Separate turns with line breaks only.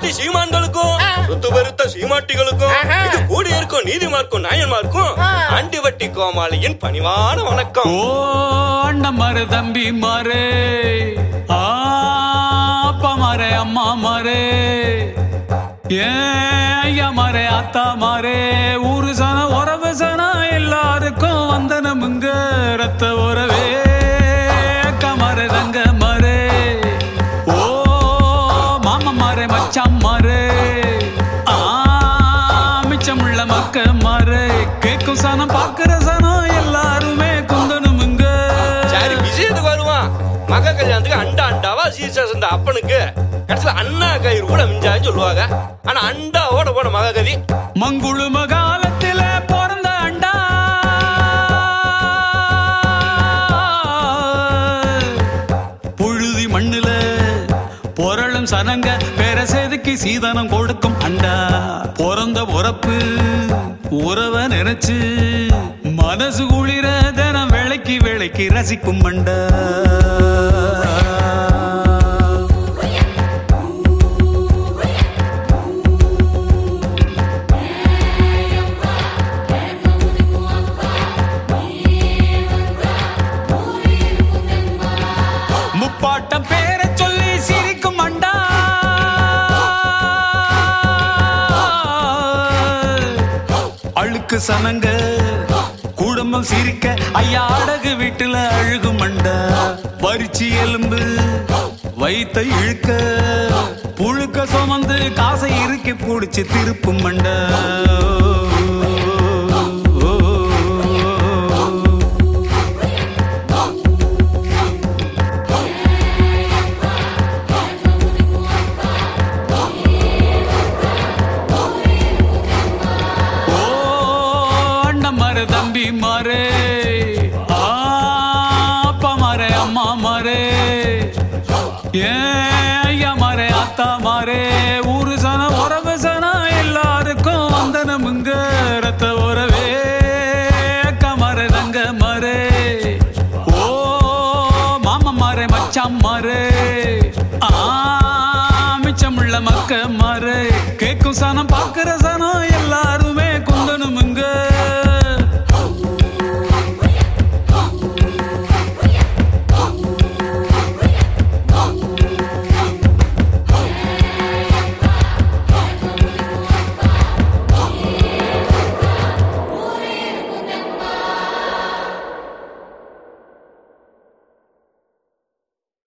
சீமாட்டி சீமான்களுக்கும்
ஆ.
சுத்து பெருத்த சீமாட்டிகளுக்கும்
ஆஹா.
இது கூடியிருக்கும் நீதிமார்க்கும் நாயன்மார்க்கும்
ஆ.
ஆண்டி வட்டி கோமாளியின் பணிவான வணக்கம்
ஓ அண்ணன் மாறு தம்பி மாறு ஆ, அப்பா மாறு அம்மா மாறு ஏன் ஐயா மாறு அத்தா மாறு ஊரு சன உறவு சன எல்லாருக்கும் வந்தனமுங்க ரத்த உறவே அக்கா மாறு தங்க மாறு ஓ மாமா மாறு மச்சான் மாறு ஆ, மிச்சமுள்ள மக்க மாறு கேக்கும் சனம் பாக்குற சனம் எல்லாருமே குந்தனுமுங்க
சரி விஷயத்துக்கு வருவான் மக கல்யாணத்துக்கு அண்டா அண்டாவா சீசா சந்த அப்பனுக்கு கடைசியில அண்ணா கயிறு கூட மிஞ்சான்னு சொல்லுவாங்க ஆனா அண்டாவோட போன மக கதி
மங்குழு மகாலத்தில பிறந்த அண்டா புழுதி மண்ணுல பொரளும் சனங்க பேர செதுக்கி சீதனம் கொடுக்கும் அண்டா பிறந்த உறப்பு உறவ நினைச்சு மனசு குளிர தினம் விளக்கி விளக்கி ரசிக்கும் மண்டா முப்பாட்டம் பேரை சொல்லி சிரிக்கும் அண்டா அழுக்கு சனங்க குடும்பம் சிரிக்க ஐயா அடகு வீட்டுல அழுகும் அண்டா வரிச்சி எலும்பு வைத்த இழுக்க புழுக்க சுமந்து காசை இறுக்கி பிடிச்சி திருப்பும் மண்டா ஓ அண்ணன் மாறு தம்பி மாறு ஆ, அப்பா மாறு அம்மா மாறு ஏன் ஐயா மாறு அத்தா மாறு ஊரு சன உறவு சன எல்லாருக்கும் வந்தனமுங்க ரத்த உறவே அக்கா மாறு தங்க மாறு ஓ மாமா மாறு மச்சான் மாறு ஆ மிச்சமுள்ள மக்க மாறு கேக்கும் சனம் பாக்குற சனம்